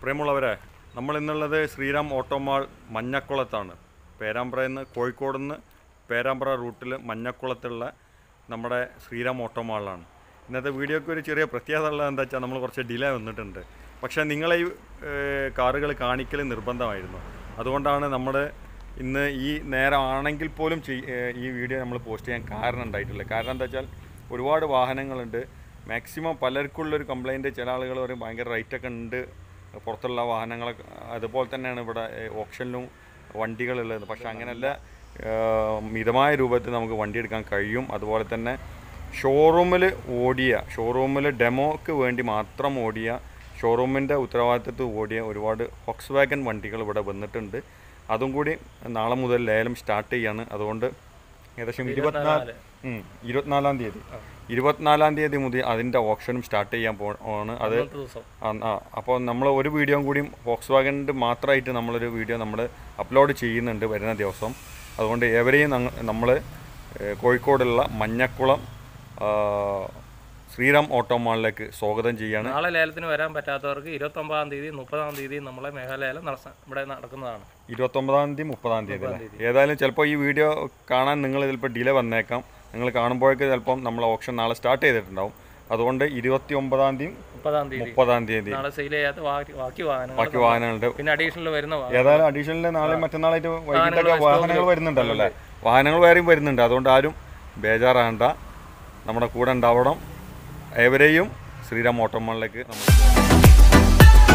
പ്രിയമുള്ളവരെ നമ്മൾ ഇന്നുള്ളത് ശ്രീറാം ഓട്ടോമാൾ മഞ്ഞക്കുളത്താണ് പേരാമ്പ്രയിൽ നിന്ന് കോഴിക്കോട് നിന്ന് പേരാമ്പ്ര റൂട്ടിൽ മഞ്ഞക്കുളത്തുള്ള നമ്മുടെ ശ്രീറാം ഓട്ടോമാളിലാണ് ഇന്നത്തെ വീഡിയോയ്ക്ക് ഒരു ചെറിയ പ്രത്യേകത ഉള്ളത് എന്താ വെച്ചാൽ നമ്മൾ കുറച്ച് ഡിലേ വന്നിട്ടുണ്ട് പക്ഷേ നിങ്ങളെ ഈ കാറുകൾ കാണിക്കൽ നിർബന്ധമായിരുന്നു അതുകൊണ്ടാണ് നമ്മൾ ഇന്ന് ഈ നേരം ആണെങ്കിൽ പോലും ചെയ്- ഏഹ് ഈ വീഡിയോ നമ്മൾ പോസ്റ്റ് ചെയ്യാൻ കാരണം ഉണ്ടായിട്ടില്ല കാരണം എന്താ വെച്ചാൽ ഒരുപാട് വാഹനങ്ങളുണ്ട് മാക്സിമം പലർക്കുള്ളൊരു കംപ്ലൈൻറ്റ് ചില ആളുകൾ പറയും ഭയങ്കര റേറ്റൊക്കെ ഉണ്ട് പുറത്തുള്ള വാഹനങ്ങളൊക്കെ അതുപോലെ തന്നെയാണ് ഇവിടെ ഓപ്ഷനിലും വണ്ടികളുള്ളത് പക്ഷെ അങ്ങനെയല്ല ഏഹ് മിതമായ രൂപത്തിൽ നമുക്ക് വണ്ടി എടുക്കാൻ കഴിയും അതുപോലെ തന്നെ ഷോറൂമിൽ ഓടിയ ഷോറൂമിൽ ഡെമോക്ക് വേണ്ടി മാത്രം ഓടിയ ഷോറൂമിൻ്റെ ഉത്തരവാദിത്തത്തിൽ ഓടിയ ഒരുപാട് ഹോക്സ് വാഗൻ വണ്ടികൾ ഇവിടെ വന്നിട്ടുണ്ട് അതും കൂടി നാളെ മുതൽ ലേലം സ്റ്റാർട്ട് ചെയ്യാണ് അതുകൊണ്ട് ഏകദേശം ഇരുപത്തിനാല് ഉം, ഇരുപത്തിനാലാം തീയതി ഇരുപത്തിനാലാം തീയതി മുതൽ അതിൻ്റെ ഓപ്ഷനും സ്റ്റാർട്ട് ചെയ്യാൻ പോണ് അത് ഇന്നത്തെ ദിവസം ആ, ആ അപ്പോൾ നമ്മൾ ഒരു വീഡിയോ കൂടിയും ഫോക്സ് വാഗൻ്റെ മാത്രമായിട്ട് നമ്മളൊരു വീഡിയോ നമ്മൾ അപ്ലോഡ് ചെയ്യുന്നുണ്ട് വരുന്ന ദിവസം അതുകൊണ്ട് ഏവരെയും നമ്മൾ കോഴിക്കോടുള്ള മഞ്ഞക്കുളം ആ, ശ്രീറാം ഓട്ടോമാളിലേക്ക് സ്വാഗതം ചെയ്യാണ് നാളെ ലേലത്തിന് വരാൻ പറ്റാത്തവർക്ക് ഇരുപത്തൊമ്പതാം തീയതി മുപ്പതാം തീയതി നമ്മളെ മേഘാലയം നടത്താൻ ഇവിടെ നടക്കുന്നതാണ് ഇരുപത്തൊമ്പതാം തീയതി മുപ്പതാം തീയതി അല്ലേ ഏതായാലും ചിലപ്പോൾ ഈ വീഡിയോ കാണാൻ നിങ്ങൾ ചിലപ്പോൾ ഡിലേ വന്നേക്കാം നിങ്ങൾ കാണുമ്പോഴേക്ക് ചിലപ്പം നമ്മൾ ഓപ്ഷൻ നാളെ സ്റ്റാർട്ട് ചെയ്തിട്ടുണ്ടാവും അതുകൊണ്ട് ഇരുപത്തി ഒമ്പതാം തീയതി മുപ്പതാം തീയതി മുപ്പതാം തീയതി നാളെ സെയിൽ ചെയ്യാത്ത ബാക്കി ബാക്കി വാഹനങ്ങൾ ബാക്കി വാഹനങ്ങളുടെ പിന്നെ അഡീഷണൽ വരുന്ന വാഹനം ഏതായാലും അഡീഷണൽ നാളെ മറ്റന്നാളായിട്ട് വൈകിട്ടൊക്കെ വാഹനങ്ങൾ വരുന്നുണ്ടല്ലോ അല്ലേ വാഹനങ്ങൾ വേറെയും വരുന്നുണ്ട് അതുകൊണ്ട് ആരും ബേജാറാകണ്ട നമ്മുടെ കൂടെ ഉണ്ടാവണം ഏവരെയും ശ്രീറാം ഓട്ടോമാളിലേക്ക് നമ്മൾ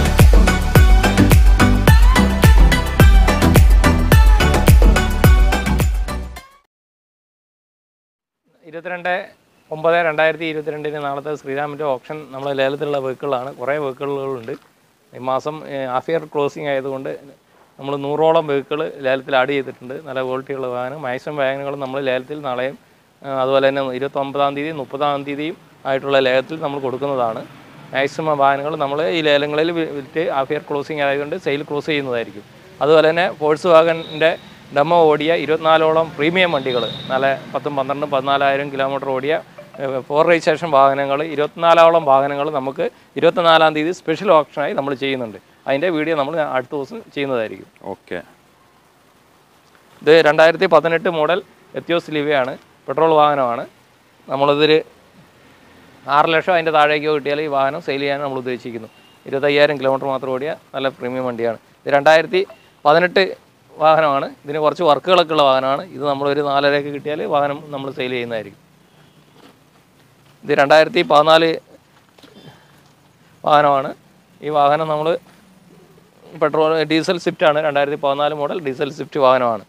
ഇരുപത്തിരണ്ട് ഒമ്പത് രണ്ടായിരത്തി ഇരുപത്തിരണ്ടിന് നാളത്തെ ശ്രീരാമിൻ്റെ ഓപ്ഷൻ നമ്മൾ ലേലത്തിലുള്ള വെഹിക്കിളാണ് കുറേ വെഹിക്കിളുകളുണ്ട് ഈ മാസം ഹാഫ് ഇയർ ക്ലോസിംഗ് ആയതുകൊണ്ട് നമ്മൾ നൂറോളം വെഹിക്കിൾ ലേലത്തിൽ ആഡ് ചെയ്തിട്ടുണ്ട് നല്ല ക്വാളിറ്റിയുള്ള വാഹനം മാക്സിമം വാഹനങ്ങൾ നമ്മൾ ലേലത്തിൽ നാളെയും ആ, അതുപോലെ തന്നെ ഇരുപത്തൊമ്പതാം തീയതി മുപ്പതാം തീയതിയും ആയിട്ടുള്ള ലേലത്തിൽ നമ്മൾ കൊടുക്കുന്നതാണ് മാക്സിമം വാഹനങ്ങൾ നമ്മൾ ഈ ലേലങ്ങളിൽ വി- വിറ്റ് ഹാഫ് ഇയർ ക്ലോസിംഗ് ആയതുകൊണ്ട് സെയിൽ ക്ലോസ് ചെയ്യുന്നതായിരിക്കും അതുപോലെ തന്നെ ഫോഴ്സ് വാഗൻ്റെ ഡെമോ ഓടിയ ഇരുപത്തിനാലോളം പ്രീമിയം വണ്ടികൾ നല്ല പത്തും പന്ത്രണ്ടും പതിനാലായിരം കിലോമീറ്റർ ഓടിയ ഏഹ്, ഫോർ രജിസ്ട്രേഷൻ വാഹനങ്ങൾ ഇരുപത്തിനാലോളം വാഹനങ്ങൾ നമുക്ക് ഇരുപത്തിനാലാം തീയതി സ്പെഷ്യൽ ഓപ്ഷനായി നമ്മൾ ചെയ്യുന്നുണ്ട് അതിൻ്റെ വീഡിയോ നമ്മൾ അടുത്ത ദിവസം ചെയ്യുന്നതായിരിക്കും ഓക്കെ ഇത് രണ്ടായിരത്തി പതിനെട്ട് മോഡൽ എത്തിയോസ് ലിവയാണ് പെട്രോൾ വാഹനമാണ് നമ്മളിതൊരു ആറ് ലക്ഷം അതിൻ്റെ താഴേക്കോ കിട്ടിയാൽ ഈ വാഹനം സെയിൽ ചെയ്യാൻ നമ്മൾ ഉദ്ദേശിക്കുന്നു ഇരുപത്തയ്യായിരം കിലോമീറ്റർ മാത്രം ഓടിയ നല്ല പ്രീമിയം വണ്ടിയാണ് ഇത് രണ്ടായിരത്തി പതിനെട്ട് വാഹനമാണ് ഇതിന് കുറച്ച് വർക്കുകളൊക്കെ ഉള്ള വാഹനമാണ് ഇത് നമ്മളൊരു നാലരയൊക്കെ കിട്ടിയാൽ വാഹനം നമ്മൾ സെയിൽ ചെയ്യുന്നതായിരിക്കും ഇത് രണ്ടായിരത്തി പതിനാല് വാഹനമാണ് ഈ വാഹനം നമ്മൾ പെട്രോൾ ഡീസൽ സ്വിഫ്റ്റാണ് രണ്ടായിരത്തി പതിനാല് മോഡൽ ഡീസൽ സ്വിഫ്റ്റ് വാഹനമാണ്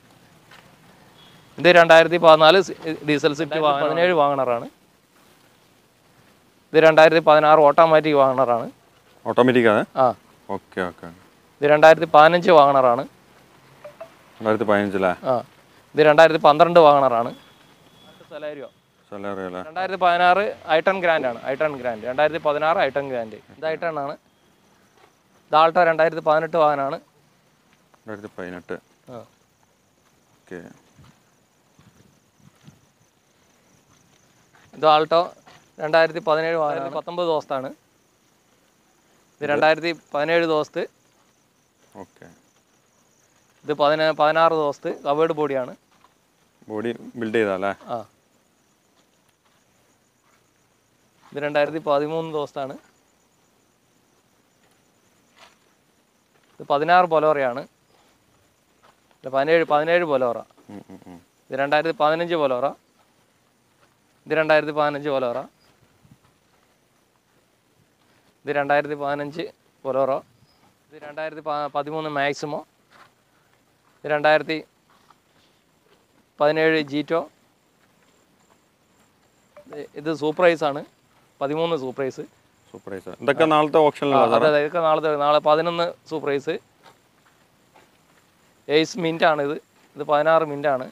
ഇത് രണ്ടായിരത്തി പതിനാല് ഡീസൽ സ്വിഫ്റ്റ് വാഹനം പതിനേഴ് വാഗണറാണ് ഇത് രണ്ടായിരത്തി പതിനാറ് ഓട്ടോമാറ്റിക് വാഗണറാണ് ഓട്ടോമാറ്റിക് ആണ് ആ ഓക്കെ ഓക്കെ ഇത് രണ്ടായിരത്തി പതിനഞ്ച് വാഗണറാണ് രണ്ടായിരത്തി പതിനഞ്ചല്ലേ ആ ഇത് രണ്ടായിരത്തി പന്ത്രണ്ട് വാഗണറാണ് സലാരിയോ സാലറി അല്ലേ രണ്ടായിരത്തി പതിനാറ് ഐട്ടൺ ഗ്രാൻഡ് ആണ് ഐട്ടൺ ഗ്രാൻഡ് രണ്ടായിരത്തി പതിനാറ് ഐട്ടൺ ഗ്രാൻഡ് ഇത് ഐട്ടൺ ആണ് ഇത് ആൾട്ടോ രണ്ടായിരത്തി പതിനെട്ട് വാഹനമാണ് രണ്ടായിരത്തി പതിനെട്ട് ആ ഓക്കെ ഇത് ആൾട്ടോ രണ്ടായിരത്തി പതിനേഴ് വാഹനം പത്തൊമ്പത് ദിവസത്താണ് ഇത് രണ്ടായിരത്തി പതിനേഴ് ദിവസത്ത് ഓക്കെ ഇത് പതിന പതിനാറ് ദിവസത്ത് കവേർഡ് ബോഡിയാണ് ബോഡി ബിൽഡ് ചെയ്താലേ ആ ഇത് രണ്ടായിരത്തി പതിമൂന്ന് ദിവസത്താണ് ഇത് പതിനാറ് ബൊലോറയാണ് ഇത് പതിനേഴ് പതിനേഴ് ബൊലോറ ഉം, ഉം, ഉം. ഇത് രണ്ടായിരത്തി പതിനഞ്ച് ബൊലോറ ഇത് രണ്ടായിരത്തി പതിനഞ്ച് ബൊലോറ ഇത് രണ്ടായിരത്തി പതിനഞ്ച് ബൊലോറോ ഇത് രണ്ടായിരത്തി പ- പതിമൂന്ന് മാക്സിമോ ഇത് രണ്ടായിരത്തി പതിനേഴ് ജീറ്റോ ഇത് ഇത് സൂപ്പർവൈസ് ആണ് പതിമൂന്ന് സൂപ്പർവൈസ് സൂപ്പർ ഐസർ ഇതൊക്കെ നാളത്തെ ഓപ്ഷനിലാണ് അതെ അതെ ഇതൊക്കെ നാളത്തെ നാളെ പതിനൊന്ന് സൂപ്പർവൈസ് എയ്സ് മിൻ്റ് ആണ് ഇത് ഇത് പതിനാറ് മിൻ്റ് ആണ്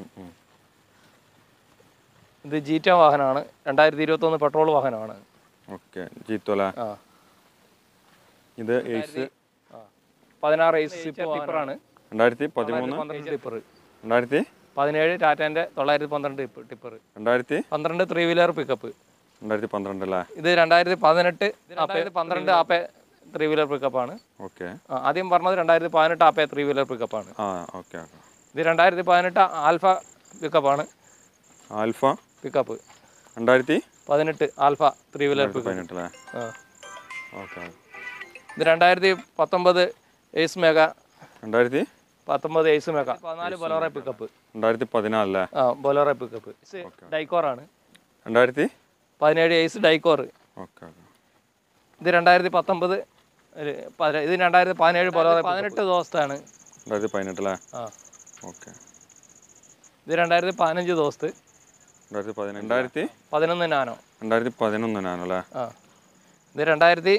ഇത് ജീറ്റോ വാഹനമാണ് രണ്ടായിരത്തി ഇരുപത്തൊന്ന് പെട്രോൾ വാഹനമാണ് ഓക്കെ ജീത്തു അല്ലേ ആ ഇത് എയ്സ് ആ. പതിനാറ് എയ്സ് ടിപ്പറാണ് രണ്ടായിരത്തി പതിമൂന്ന് പന്ത്രണ്ട് ടിപ്പർ രണ്ടായിരത്തി പതിനേഴ് ടാറ്റാൻ്റെ തൊള്ളായിരത്തി പന്ത്രണ്ട് ടിപ്പ് ടിപ്പർ രണ്ടായിരത്തി പന്ത്രണ്ട് ത്രീ വീലർ പിക്കപ്പ് രണ്ടായിരത്തി പന്ത്രണ്ട് അല്ലേ ഇത് രണ്ടായിരത്തി പതിനെട്ട് രണ്ടായിരത്തി പന്ത്രണ്ട് ആപ്പെ ത്രീ വീലർ പിക്കപ്പാണ് ഓക്കെ ആദ്യം പറഞ്ഞത് രണ്ടായിരത്തി പതിനെട്ട് ആപ്പേ ത്രീ വീലർ പിക്കപ്പാണ് ആ ഓക്കെ ഓക്കെ ഇത് രണ്ടായിരത്തി പതിനെട്ട് ആൽഫ പിക്കപ്പാണ് ആൽഫ പിക്കപ്പ് രണ്ടായിരത്തി പതിനെട്ട് ആൽഫ ത്രീ വീലർ പിക്കപ്പ് പതിനെട്ടല്ലേ ആ ഓക്കെ ഇത് രണ്ടായിരത്തി പത്തൊമ്പത് എയ്സ് മെഗ രണ്ടായിരത്തി പത്തൊമ്പത് എയ്സ് മെഗ പതിനാല് ബൊലോറ പിക്കപ്പ് രണ്ടായിരത്തി പതിനാലല്ലേ ആ ബൊലോറ പിക്കപ്പ് ഡൈക്കോറാണ് രണ്ടായിരത്തി പതിനേഴ് എയ്സ് ഡൈക്കോർ ഓക്കെ ഓക്കെ ഇത് രണ്ടായിരത്തി പത്തൊമ്പത് ഒരു പതിന- ഇത് രണ്ടായിരത്തി പതിനേഴ് ബൊലോറ പതിനെട്ട് ദിവസത്താണ് രണ്ടായിരത്തി പതിനെട്ടല്ലേ ആ ഓക്കെ ഇത് രണ്ടായിരത്തി പതിനഞ്ച് ദിവസത്ത് രണ്ടായിരത്തി പതിനെട്ട് രണ്ടായിരത്തി പതിനൊന്ന് നാനോ രണ്ടായിരത്തി പതിനൊന്നിനാണല്ലേ ആ ഇത് രണ്ടായിരത്തി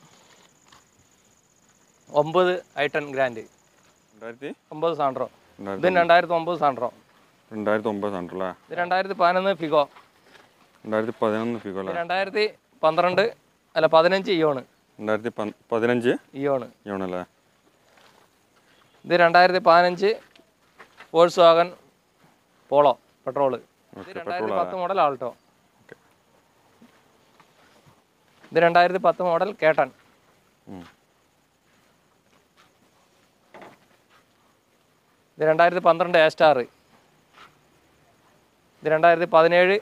ഒമ്പത് ഐട്ടൺ ഗ്രാൻഡ് രണ്ടായിരത്തി ഒമ്പത് സാൻഡ്രോ രണ്ടായിരത്തി ഇത് രണ്ടായിരത്തി ഒമ്പത് സാൻഡ്രോ രണ്ടായിരത്തി ഒമ്പത് ഉണ്ടല്ലേ ഇത് രണ്ടായിരത്തി പതിനൊന്ന് ഫിഗോ രണ്ടായിരത്തി പതിനൊന്ന് ഫിഗോ ഇത് അല്ലേ രണ്ടായിരത്തി പന്ത്രണ്ട് അല്ല പതിനഞ്ച് ഇയോണ് രണ്ടായിരത്തി പന്ത് പതിനഞ്ച് ഇയോണ് യൂണല്ലേ ഇത് രണ്ടായിരത്തി പതിനഞ്ച് വോൾസ് വാഗൻ പോളോ പെട്രോള് ഇത് ഓക്കെ രണ്ടായിരത്തി പത്ത് മോഡൽ ആൾട്ടോ ഓക്കെ ഇത് രണ്ടായിരത്തി പത്ത് മോഡൽ കേട്ടൻ ഉം. ഇത് രണ്ടായിരത്തി പന്ത്രണ്ട് എ സ്റ്റാർ ഇത് രണ്ടായിരത്തി പതിനേഴ്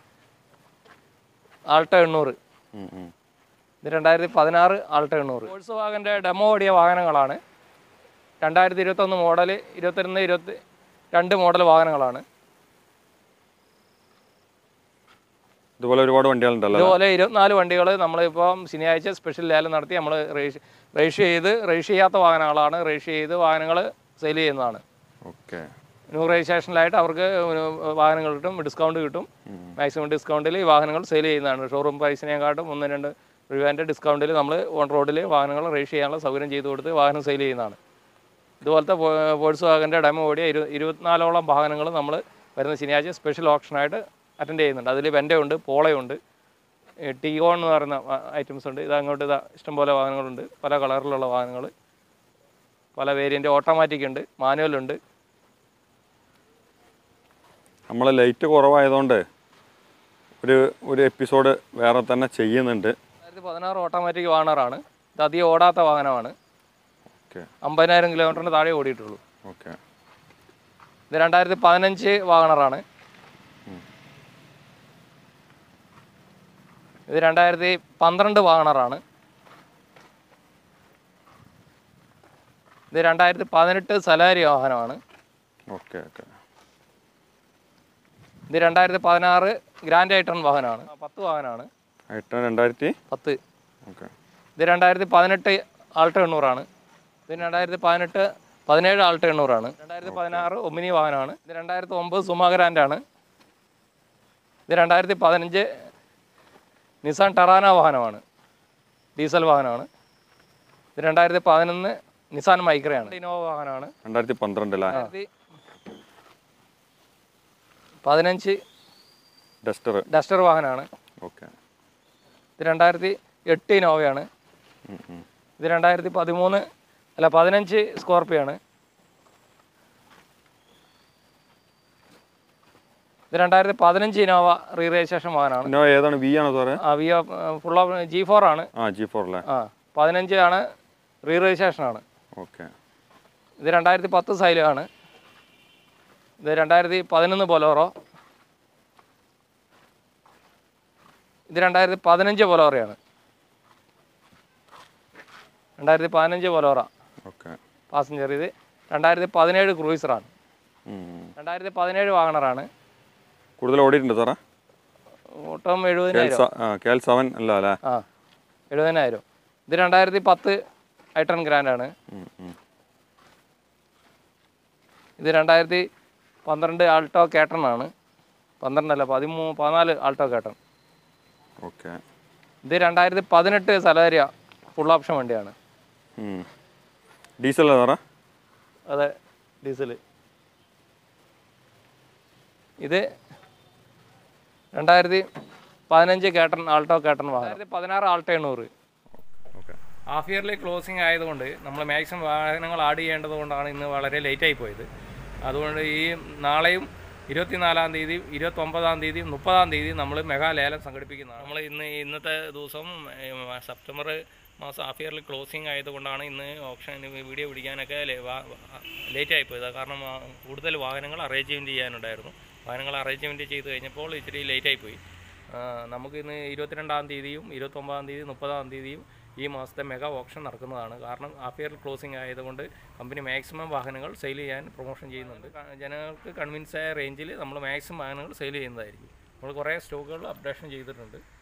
ആൾട്ടോ എണ്ണൂറ് ഉം, ഉം. ഇത് രണ്ടായിരത്തി പതിനാറ് ആൾട്ടോ എണ്ണൂറ് വോൾസ് വാഗൻ്റെ ഡെമോ ഓടിയ വാഹനങ്ങളാണ് രണ്ടായിരത്തി ഇരുപത്തൊന്ന് മോഡൽ ഇരുപത്തിരണ്ട് ഇരുപത്തി രണ്ട് മോഡൽ വാഹനങ്ങളാണ് ഇതുപോലെ ഒരുപാട് വണ്ടികളുണ്ടല്ലോ ഇതുപോലെ ഇരുപത്തിനാല് വണ്ടികൾ നമ്മളിപ്പം ശനിയാഴ്ച സ്പെഷ്യൽ ലേലം നടത്തി നമ്മൾ രജിസ്റ്റർ ചെയ്ത് രജിസ്റ്റർ ചെയ്യാത്ത വാഹനങ്ങളാണ് രജിസ്റ്റർ ചെയ്ത് വാഹനങ്ങൾ സെയിൽ ചെയ്യുന്നതാണ് ഓക്കെ ന്യൂ രജിസ്ട്രേഷനിലായിട്ട് അവർക്ക് ഒരു വാഹനങ്ങൾ കിട്ടും ഡിസ്കൗണ്ട് കിട്ടും മാക്സിമം ഡിസ്കൗണ്ടിൽ ഈ വാഹനങ്ങൾ സെയിൽ ചെയ്യുന്നതാണ് ഷോറൂം പ്രൈസിനെക്കാട്ടും ഒന്ന് രണ്ട് രൂപേൻ്റെ ഡിസ്കൗണ്ടിൽ നമ്മൾ ഓൺ റോഡിൽ വാഹനങ്ങൾ രജിസ്റ്റർ ചെയ്യാനുള്ള സൗകര്യം ചെയ്തു കൊടുത്ത് വാഹനം സെയിൽ ചെയ്യുന്നതാണ് ഇതുപോലത്തെ വോൾസ് വാഗൻ്റെ ഡെമോ ഓടിയ ഇരു ഇരുപത്തിനാലോളം വാഹനങ്ങൾ നമ്മൾ വരുന്ന ശനിയാഴ്ച സ്പെഷ്യൽ ഓപ്ഷനായിട്ട് അറ്റൻഡ് ചെയ്യുന്നുണ്ട് അതിൽ വെൻ്റയുണ്ട് പോളയുണ്ട് ടിയോൺ എന്ന് പറയുന്ന ഐറ്റംസ് ഉണ്ട് ഇത് അങ്ങോട്ട് ഇതാ ഇഷ്ടംപോലെ വാഹനങ്ങളുണ്ട് പല കളറിലുള്ള വാഹനങ്ങൾ പല വേരിയൻ്റ് ഓട്ടോമാറ്റിക് ഉണ്ട് മാനുവൽ ഉണ്ട് നമ്മളെ ലൈറ്റ് കുറവായതുകൊണ്ട് ഒരു ഒരു എപ്പിസോഡ് വേറെ തന്നെ ചെയ്യുന്നുണ്ട് രണ്ടായിരത്തി പതിനാറ് ഓട്ടോമാറ്റിക് വാഹനറാണ് ഇത് അധികം ഓടാത്ത വാഹനമാണ് ഓക്കെ അമ്പതിനായിരം കിലോമീറ്ററിന് താഴെ ഓടിയിട്ടുള്ളൂ ഓക്കെ ഇത് രണ്ടായിരത്തി പതിനഞ്ച് വാഗണറാണ് ഇത് രണ്ടായിരത്തി പന്ത്രണ്ട് വാഗണറാണ് ഇത് രണ്ടായിരത്തി പതിനെട്ട് സലാരി വാഹനമാണ് ഓക്കെ ഓക്കെ ഇത് രണ്ടായിരത്തി പതിനാറ് ഗ്രാൻഡ് ഐട്ടൺ വാഹനമാണ് പത്ത് വാഹനമാണ് എട്ട് രണ്ടായിരത്തി പത്ത് ഓക്കെ ഇത് രണ്ടായിരത്തി പതിനെട്ട് ആൾട്ടോ എണ്ണൂറാണ് ഇത് രണ്ടായിരത്തി പതിനെട്ട് പതിനേഴ് ആൾട്ടോ എണ്ണൂറാണ് രണ്ടായിരത്തി പതിനാറ് ഒമിനി വാഹനമാണ് ഇത് രണ്ടായിരത്തി ഒമ്പത് സുമ ഗ്രാൻഡാണ് ഇത് രണ്ടായിരത്തി പതിനഞ്ച് നിസാൻ ടറാന വാഹനമാണ് ഡീസൽ വാഹനമാണ് ഇത് രണ്ടായിരത്തി പതിനൊന്ന് നിസാൻ മൈക്രയാണ് ഇനോവ വാഹനമാണ് രണ്ടായിരത്തി പന്ത്രണ്ടില്ലേ രണ്ടായിരത്തി പതിനഞ്ച് ഡസ്റ്റർ ഡസ്റ്റർ വാഹനമാണ് ഓക്കെ ഇത് രണ്ടായിരത്തി എട്ട് ഇനോവയാണ് ഇത് രണ്ടായിരത്തി പതിമൂന്ന് അല്ല പതിനഞ്ച് സ്കോർപ്പിയോ ആണ് ഇത് രണ്ടായിരത്തി പതിനഞ്ച് ഇനോവ റീ രജിസ്ട്രേഷൻ വാഹനമാണ് പിന്നെ ഏതാണ് വി ആണോ സാറേ ആ V full of G four ആണ് ആ ജി ഫോർ അല്ലേ ആ പതിനഞ്ച് ആണ് റീ രജിസ്ട്രേഷൻ ആണ് ഓക്കെ ഇത് രണ്ടായിരത്തി പത്ത് സൈലാണ് ഇത് രണ്ടായിരത്തി പതിനൊന്ന് ബൊലോറോ ഇത് രണ്ടായിരത്തി പതിനഞ്ച് ബൊലോറയാണ് രണ്ടായിരത്തി പതിനഞ്ച് ബൊലോറ ഓക്കെ പാസഞ്ചർ ഇത് രണ്ടായിരത്തി പതിനേഴ് ക്രൂയിസറാണ് രണ്ടായിരത്തി പതിനേഴ് വാഗണറാണ് കൂടുതൽ ഓടിയിട്ടുണ്ട് സാറേ ഓട്ടം കെ എൽ എഴുപതിനായിരം സ- ആ കെ എൽ സെവൻ അല്ല അല്ലേ ആ എഴുപതിനായിരം ഇത് രണ്ടായിരത്തി പത്ത് ഐട്ടൺ ഗ്രാൻഡാണ് ഉം, ഉം. ഇത് രണ്ടായിരത്തി പന്ത്രണ്ട് ആൾട്ടോ കേട്ടൺ ആണ് പന്ത്രണ്ടല്ല പതിമൂ പതിനാല് ആൾട്ടോ കേട്ടൺ ഓക്കെ ഇത് രണ്ടായിരത്തി പതിനെട്ട് സലാരിയ ഫുൾ ഓപ്ഷൻ വണ്ടിയാണ് ഉം. ഡീസൽ അല്ലേ സാറേ അതെ ഡീസൽ ഇത് രണ്ടായിരത്തി പതിനഞ്ച് കേട്ടൺ ആൾട്ടോ കേട്ടൺ വാഹനം രണ്ടായിരത്തി പതിനാറ് ആൾട്ടോ എണ്ണൂറ് ഓക്കെ ഹാഫ് ഇയർലി ക്ലോസിംഗ് ആയതുകൊണ്ട് നമ്മൾ മാക്സിമം വാഹനങ്ങൾ ആഡ് ചെയ്യേണ്ടത് കൊണ്ടാണ് ഇന്ന് വളരെ ലേറ്റായി പോയത് അതുകൊണ്ട് ഈ നാളെയും ഇരുപത്തിനാലാം തീയതി ഇരുപത്തൊമ്പതാം തീയതി മുപ്പതാം തീയതി നമ്മൾ മെഗാ ലേലം സംഘടിപ്പിക്കുന്നതാണ് നമ്മൾ ഇന്ന് ഇന്നത്തെ ദിവസം ഏ, സെപ്റ്റംബർ മാസം ഹാഫ് ഇയറിൽ ക്ലോസിംഗ് ആയതുകൊണ്ടാണ് ഇന്ന് ഓപ്ഷൻ വീഡിയോ പിടിക്കാനൊക്കെ ലേറ്റ് ആയിപ്പോയത് കാരണം ആ, കൂടുതൽ വാഹനങ്ങൾ അറേഞ്ച്മെൻറ്റ് ചെയ്യാനുണ്ടായിരുന്നു വാഹനങ്ങൾ അറേഞ്ച്മെൻറ്റ് ചെയ്ത് കഴിഞ്ഞപ്പോൾ ഇച്ചിരി ലേറ്റ് ആയിപ്പോയി ആ, നമുക്ക് ഇന്ന് ഇരുപത്തിരണ്ടാം തീയതിയും ഇരുപത്തൊമ്പതാം തീയതി മുപ്പതാം തീയതിയും ഈ മാസത്തെ മെഗാ ഓപ്ഷൻ നടക്കുന്നതാണ് കാരണം ഹാഫ് ഇയർ ക്ലോസിംഗ് ആയതുകൊണ്ട് കമ്പനി മാക്സിമം വാഹനങ്ങൾ സെയിൽ ചെയ്യാൻ പ്രൊമോഷൻ ചെയ്യുന്നുണ്ട് ക- ജനങ്ങൾക്ക് കൺവിൻസ് ആയ റേഞ്ചിൽ നമ്മൾ മാക്സിമം വാഹനങ്ങൾ സെയിൽ ചെയ്യുന്നതായിരിക്കും നമ്മൾ കുറേ സ്റ്റോക്കുകൾ അപ്ഡേഷൻ ചെയ്തിട്ടുണ്ട്